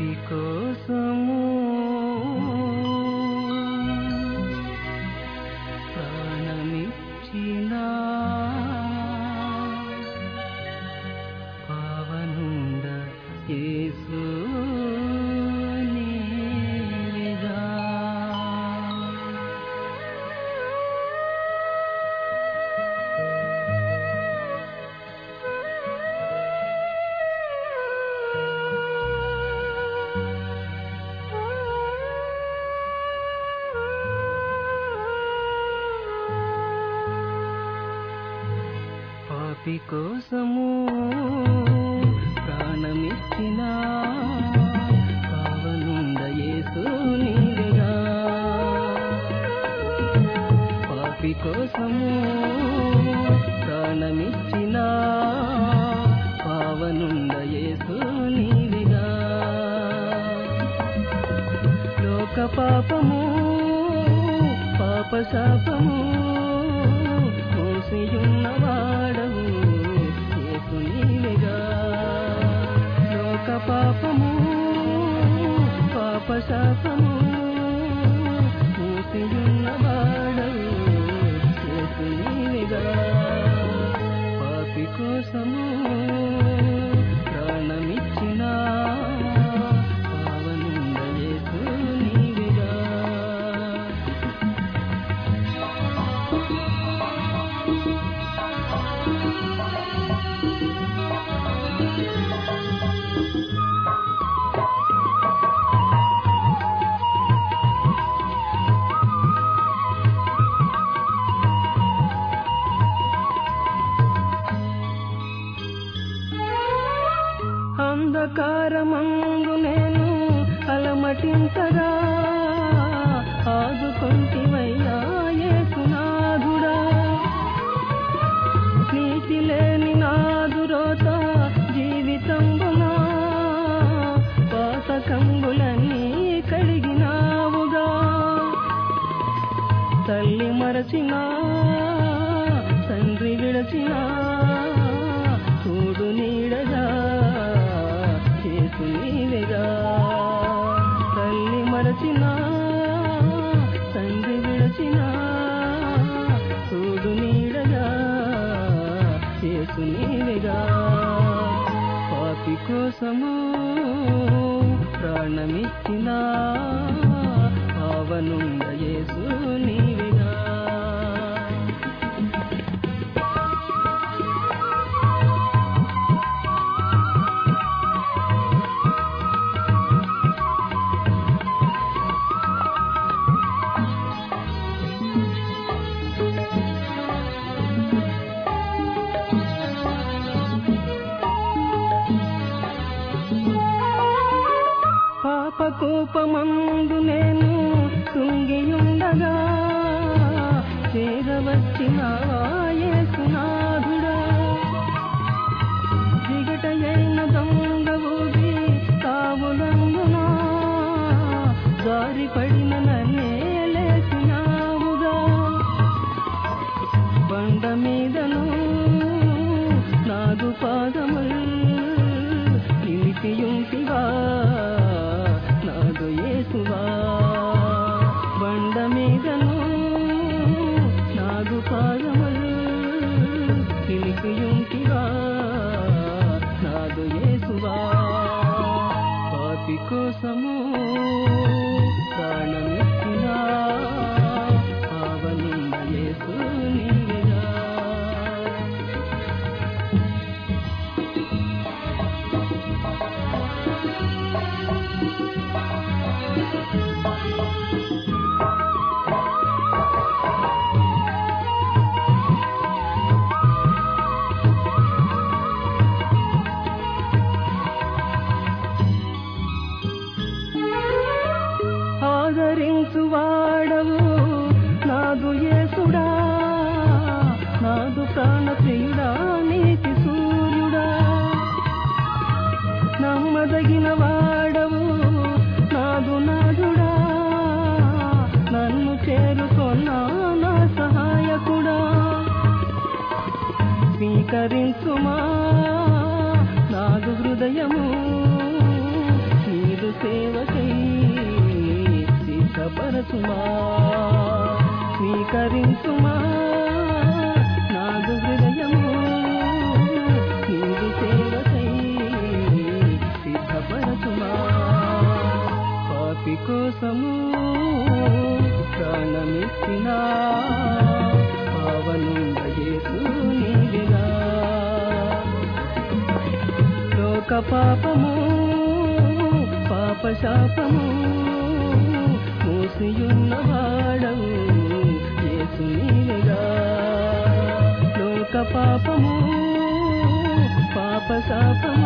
పాపి కోసము ప్రాణమిచ్చిన పావనుండ యేసు నీవిగా పాపి కోసము ప్రాణమిచ్చిన పావనుండ యేసు నీవెగా పాపి కోసము ప్రాణమిచ్చిన పావనుండ యేసు నీవెగా లోక పాపము పాప శాపము మోసియున్న వాడవు యేసు నీవెగా లోక పాపము పాప శాపము మోసియున్న వాడవు యేసు నీవెగా పాపి కోసము ప్రాణమిచ్చిన పావనుండ యేసు నీవెగా అంధకారమందు నేను అలమటించగా ఆదుకొంటివయ్యా యేసునాథుడా నీతి లేని నాదురోత జీవితంబునా పాతకంబులన్నీ కడిగినావుగా తల్లి మరచినా తండ్రి విడచినా చూడు నీడగా చేసు నీవెగా తల్లి మరచినా తండ్రి విడచినా చూడు నీడగా చేసు నీవెగా పాపి కోసము ప్రాణమిచ్చిన పావనుండ యేసు నీవెగా పాప కోపమందు నేను కుంగియుండగా చేరవచ్చిన యేసునాథుడా దిగటయైన దొంగవుగి తావులందునా జారి పడిన నన్నే లేచినావుగా బండ మీదను నాదు పాదముల్ నిలిపియుంటివా నాదు యేసువా బండ మీదను నాదు పాదముల్ నిలిపియుంటివా నాదు యేసువా పాపి కోసము ప్రాణమిచ్చినా పావనుండ యేసు నీవెగా ఆదరించు వాడవు నాదు యేసుడా నాదు ప్రాణ ప్రియుడా నీతి సూర్యుడా నమ్మదగిన వాడవు నాదు నాదుడా నన్ను చేరుకొన్నా నా సహాయకుడా స్వీకరించుమా నాదు హృదయము నీదు పాపము పాప శాపము మూసియున్నవాడవు యేసు నీవేగా లోక పాపము పాప శాపము